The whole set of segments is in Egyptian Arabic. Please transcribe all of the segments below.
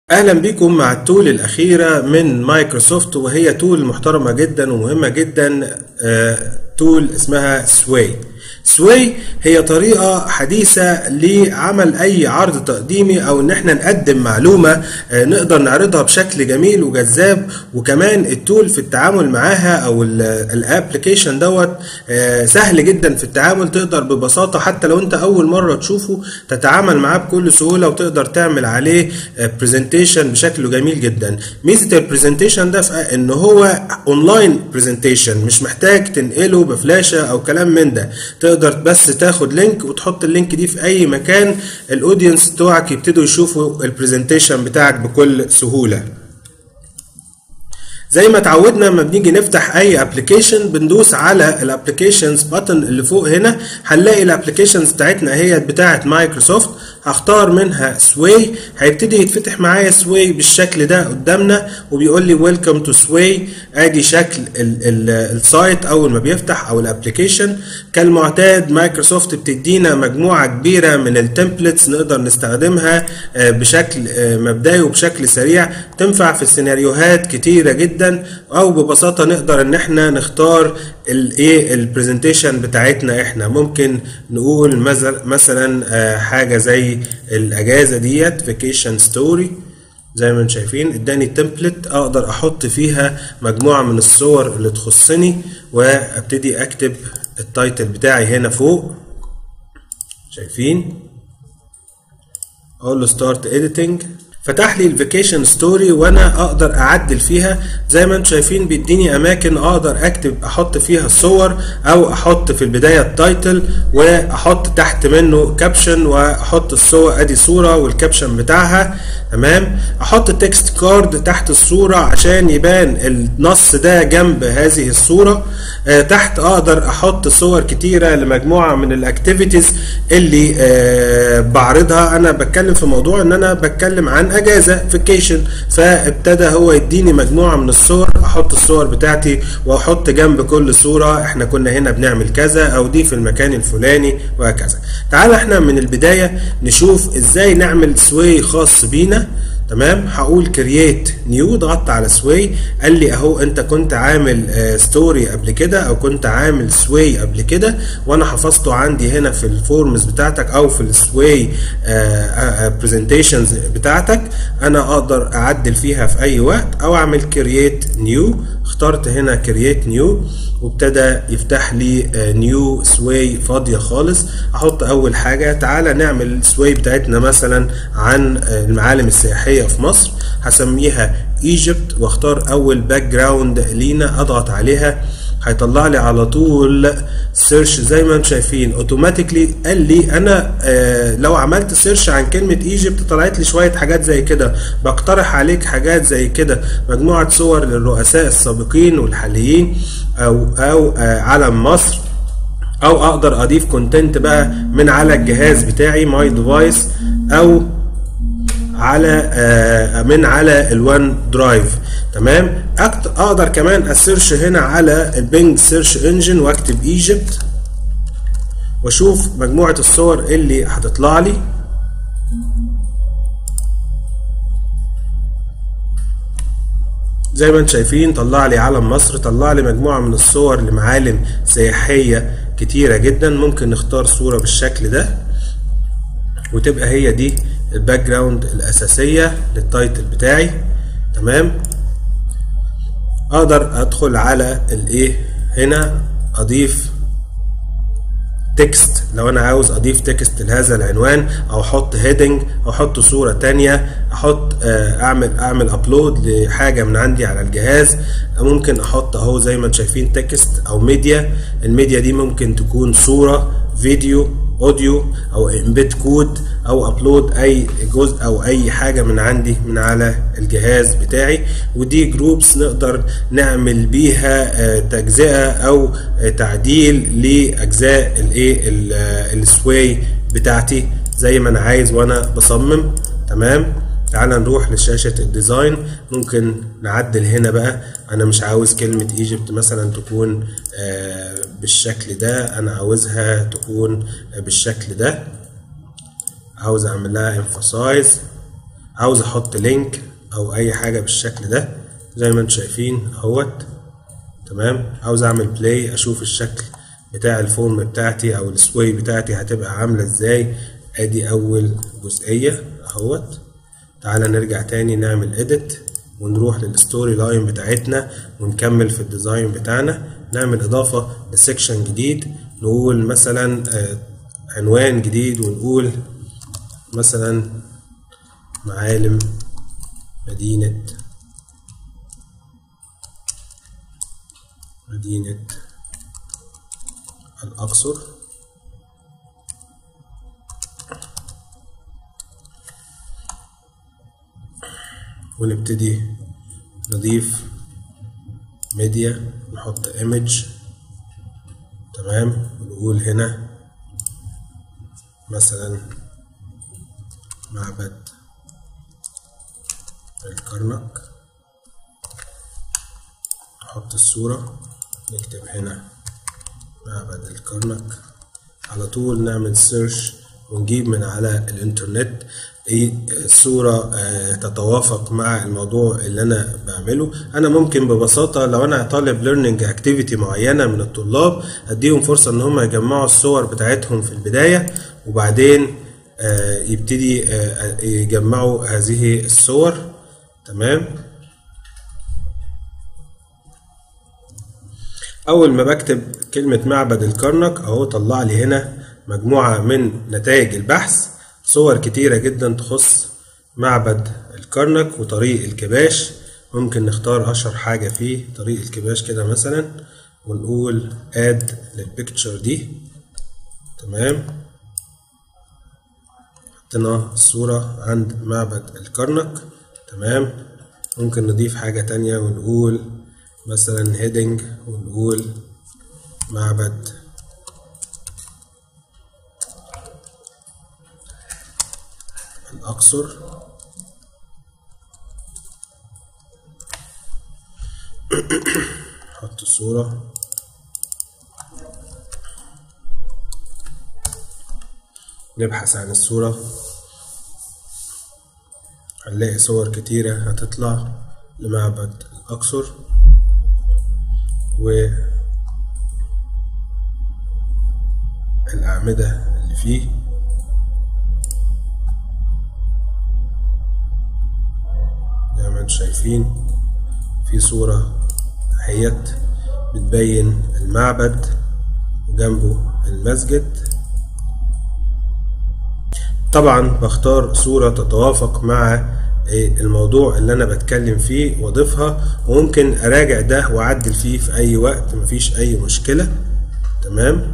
اهلا بكم مع التول الاخيره من مايكروسوفت وهي تول محترمه جدا ومهمه جدا آه، تول اسمها سواي سواي هي طريقة حديثة لعمل أي عرض تقديمي أو إن إحنا نقدم معلومة آه، نقدر نعرضها بشكل جميل وجذاب وكمان التول في التعامل معاها أو الابلكيشن دوت آه، سهل جدا في التعامل تقدر ببساطة حتى لو أنت أول مرة تشوفه تتعامل معاه بكل سهولة وتقدر تعمل عليه برزنتيشن بشكل جميل جدا ميزة البرزنتيشن ده في إن هو أونلاين برزنتيشن مش محتاج تنقله بفلاشة أو كلام من ده تقدر بس تاخد لينك وتحط اللينك دي في اي مكان الاودينس بتوعك يبتدوا يشوفوا البرزنتيشن بتاعك بكل سهوله زي ما اتعودنا لما بنيجي نفتح اي ابلكيشن بندوس على الابلكيشنز بutton اللي فوق هنا هنلاقي الابلكيشنز بتاعتنا هي بتاعه مايكروسوفت هختار منها سواي هيبتدي يتفتح معايا سواي بالشكل ده قدامنا وبيقول لي ويلكم تو سواي ادي شكل السايت اول ما بيفتح او الابلكيشن كالمعتاد مايكروسوفت بتدينا مجموعه كبيره من التمبلتس نقدر نستخدمها بشكل مبدئي وبشكل سريع تنفع في سيناريوهات كتيره جدا او ببساطه نقدر ان احنا نختار الايه البرزنتيشن بتاعتنا احنا ممكن نقول مثلا حاجه زي الاجازه ديت فيكيشن ستوري زي ما انتم شايفين اداني تمبلت اقدر احط فيها مجموعه من الصور اللي تخصني وابتدي اكتب التايتل بتاعي هنا فوق شايفين اقول له ستارت اديتنج فتح لي الفيكيشن ستوري وانا اقدر اعدل فيها زي ما انتم شايفين بيديني اماكن اقدر اكتب احط فيها الصور او احط في البدايه التايتل واحط تحت منه كابشن واحط الصور ادي صوره والكابشن بتاعها تمام احط تكست كارد تحت الصوره عشان يبان النص ده جنب هذه الصوره آه تحت اقدر احط صور كتيره لمجموعه من الاكتيفيتيز اللي آه بعرضها انا بتكلم في موضوع ان انا بتكلم عن اجازه فيكيشن فابتدى هو يديني مجموعه من الصور احط الصور بتاعتي واحط جنب كل صوره احنا كنا هنا بنعمل كذا او دي في المكان الفلاني وهكذا تعال احنا من البدايه نشوف ازاي نعمل سوي خاص بينا تمام هقول كرييت نيو ضغطت على سواي قال لي اهو انت كنت عامل ستوري قبل كده او كنت عامل سواي قبل كده وانا حفظته عندي هنا في الفورمز بتاعتك او في السواي برزنتيشنز بتاعتك انا اقدر اعدل فيها في اي وقت او اعمل كرييت نيو اخترت هنا كرييت نيو وابتدى يفتح لي نيو سواي فاضيه خالص احط اول حاجه تعالى نعمل سواي بتاعتنا مثلا عن المعالم السياحيه في مصر هسميها ايجيبت واختار اول باك جراوند لينا اضغط عليها هيطلع لي على طول سيرش زي ما انتم شايفين اوتوماتيكلي قال لي انا آه لو عملت سيرش عن كلمه ايجيبت طلعت لي شويه حاجات زي كده بقترح عليك حاجات زي كده مجموعه صور للرؤساء السابقين والحاليين او او آه علم مصر او اقدر اضيف كونتنت بقى من على الجهاز بتاعي ماي ديفايس او على آه من على الوان درايف تمام اقدر كمان اسيرش هنا على البنج سيرش انجن واكتب ايجيبت واشوف مجموعه الصور اللي هتطلع لي زي ما انتم شايفين طلع لي علم مصر طلع لي مجموعه من الصور لمعالم سياحيه كتيره جدا ممكن نختار صوره بالشكل ده وتبقى هي دي الباك جراوند الاساسيه للتايتل بتاعي تمام اقدر ادخل على الايه هنا اضيف تكست لو انا عاوز اضيف تكست لهذا العنوان او احط هيدنج او احط صوره تانية احط اعمل اعمل ابلود لحاجه من عندي على الجهاز ممكن احط اهو زي ما انتم شايفين تكست او ميديا الميديا دي ممكن تكون صوره فيديو اوديو او امبيد كود او ابلود اي جزء او اي حاجه من عندي من على الجهاز بتاعي ودي جروبس نقدر نعمل بيها تجزئه او تعديل لاجزاء الايه السواي بتاعتي زي ما انا عايز وانا بصمم تمام تعال نروح لشاشة الديزاين ممكن نعدل هنا بقى أنا مش عاوز كلمة ايجيبت مثلا تكون بالشكل ده أنا عاوزها تكون بالشكل ده عاوز أعمل لها emphasize عاوز احط لينك او اي حاجة بالشكل ده زي ما انتم شايفين اهوت تمام عاوز اعمل بلاي اشوف الشكل بتاع الفورم بتاعتي او السواي بتاعتي هتبقى عاملة ازاي ادي اول جزئية اهوت تعالى نرجع تاني نعمل اديت ونروح للستوري لاين بتاعتنا ونكمل في الديزاين بتاعنا نعمل اضافة لسكشن جديد نقول مثلا آه، عنوان جديد ونقول مثلا معالم مدينة مدينة الأقصر ونبتدي نضيف ميديا نحط ايمج تمام ونقول هنا مثلا معبد الكرنك نحط الصورة نكتب هنا معبد الكرنك على طول نعمل سيرش ونجيب من على الانترنت ايه صورة آه، تتوافق مع الموضوع اللي انا بعمله انا ممكن ببساطة لو انا طالب ليرنينج اكتيفيتي معينة من الطلاب اديهم فرصة ان هم يجمعوا الصور بتاعتهم في البداية وبعدين آه، يبتدي آه، يجمعوا هذه الصور تمام اول ما بكتب كلمة معبد الكرنك اهو طلع لي هنا مجموعة من نتائج البحث صور كتيرة جدا تخص معبد الكرنك وطريق الكباش ممكن نختار اشهر حاجة فيه طريق الكباش كده مثلا ونقول اد للبيكتشر دي تمام حطينا الصورة عند معبد الكرنك تمام ممكن نضيف حاجة تانية ونقول مثلا هيدنج ونقول معبد الأقصر نحط الصورة نبحث عن الصورة هنلاقي صور كتيرة هتطلع لمعبد الأقصر و الأعمدة اللي فيه زي ما انتم شايفين في صورة اهيت بتبين المعبد وجنبه المسجد طبعا بختار صورة تتوافق مع الموضوع اللي انا بتكلم فيه واضيفها وممكن اراجع ده واعدل فيه في اي وقت مفيش اي مشكلة تمام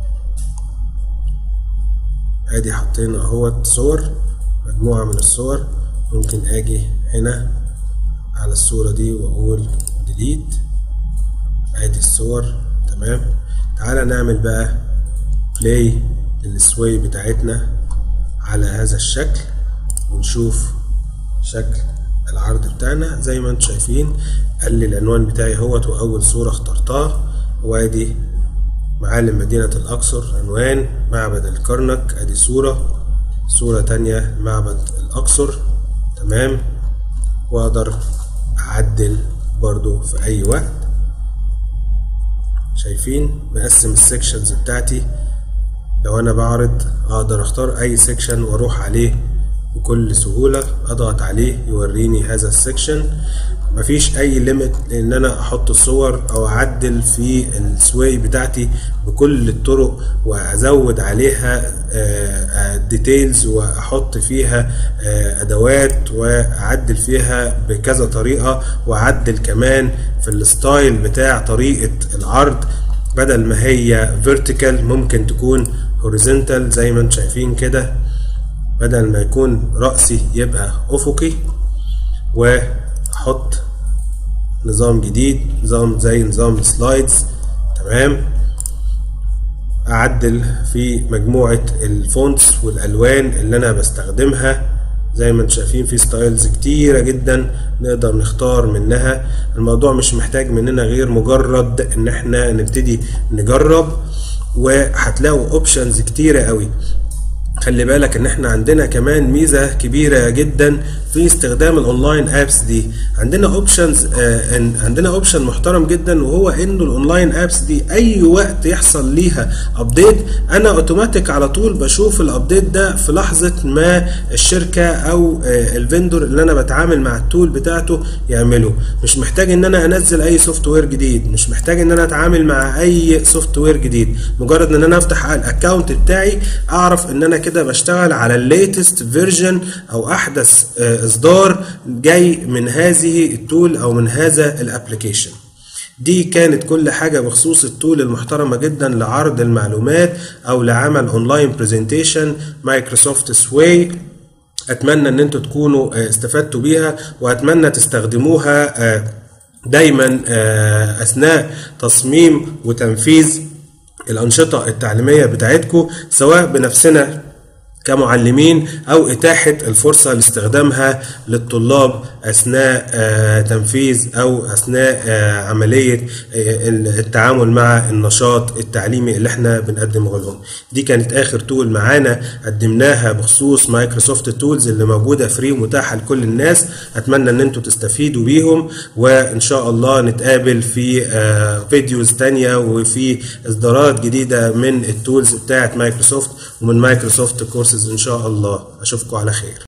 ادي حطينا اهوت صور مجموعة من الصور ممكن اجي هنا على الصورة دي واقول ديليت ادي الصور تمام تعالى نعمل بقى بلاي للسواي بتاعتنا على هذا الشكل ونشوف شكل العرض بتاعنا زي ما انتم شايفين قال لي العنوان بتاعي اهوت واول صورة اخترتها وادي معالم مدينة الأقصر عنوان معبد الكرنك ادي صورة صورة تانية معبد الأقصر تمام واقدر اعدل برضو في اي وقت شايفين مقسم السكشنز بتاعتي لو انا بعرض اقدر اختار اي سكشن واروح عليه بكل سهولة اضغط عليه يوريني هذا السكشن مفيش اي ليميت ان انا احط الصور او اعدل في السواي بتاعتي بكل الطرق وازود عليها ديتيلز واحط فيها ادوات واعدل فيها بكذا طريقة واعدل كمان في الستايل بتاع طريقة العرض بدل ما هي فيرتيكال ممكن تكون هوريزونتال زي ما انتم شايفين كده بدل ما يكون رأسي يبقى أفقي وأحط نظام جديد نظام زي نظام السلايدز تمام أعدل في مجموعة الفونتس والألوان اللي أنا بستخدمها زي ما انتم شايفين في ستايلز كتيرة جدا نقدر نختار منها الموضوع مش محتاج مننا غير مجرد ان احنا نبتدي نجرب وهتلاقوا اوبشنز كتيرة قوي خلي بالك ان احنا عندنا كمان ميزة كبيرة جدا في استخدام الاونلاين ابس دي عندنا اوبشنز عندنا اوبشن محترم جدا وهو انه الاونلاين ابس دي اي وقت يحصل ليها ابديت انا اوتوماتيك على طول بشوف الابديت ده في لحظه ما الشركه او الفندور اللي انا بتعامل مع التول بتاعته يعمله مش محتاج ان انا انزل اي سوفت وير جديد مش محتاج ان انا اتعامل مع اي سوفت وير جديد مجرد ان انا افتح الاكونت بتاعي اعرف ان انا كده بشتغل على الليتست فيرجن او احدث اصدار جاي من هذه التول او من هذا الابلكيشن دي كانت كل حاجة بخصوص التول المحترمة جدا لعرض المعلومات أو لعمل أونلاين برزنتيشن مايكروسوفت سواي أتمنى إن أنتوا تكونوا استفدتوا بيها وأتمنى تستخدموها دايما أثناء تصميم وتنفيذ الأنشطة التعليمية بتاعتكم سواء بنفسنا كمعلمين او اتاحه الفرصه لاستخدامها للطلاب اثناء تنفيذ او اثناء عمليه التعامل مع النشاط التعليمي اللي احنا بنقدمه لهم دي كانت اخر تول معانا قدمناها بخصوص مايكروسوفت تولز اللي موجوده فري ومتاحه لكل الناس اتمنى ان انتم تستفيدوا بيهم وان شاء الله نتقابل في فيديوز تانية وفي اصدارات جديده من التولز بتاعه مايكروسوفت ومن مايكروسوفت كورسز ان شاء الله اشوفكم على خير